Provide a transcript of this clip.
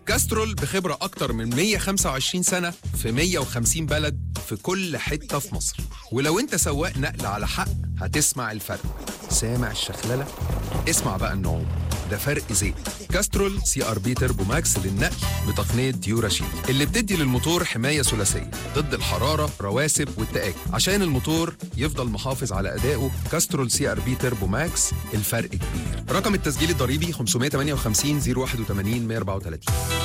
كاسترول بخبرة أكتر من 125 سنة في 150 بلد في كل حتة في مصر ولو أنت سواق نقل على حق هتسمع الفرق سامع الشخللة؟ اسمع بقى النعوم ده فرق زيت كاسترول سي ار بي تربو ماكس للنقل بتقنيه ديوراشيل اللي بتدي للموتور حمايه ثلاثيه ضد الحراره رواسب والتآكل عشان الموتور يفضل محافظ على ادائه كاسترول سي ار بي تربو ماكس الفرق كبير رقم التسجيل الضريبي 558 081 134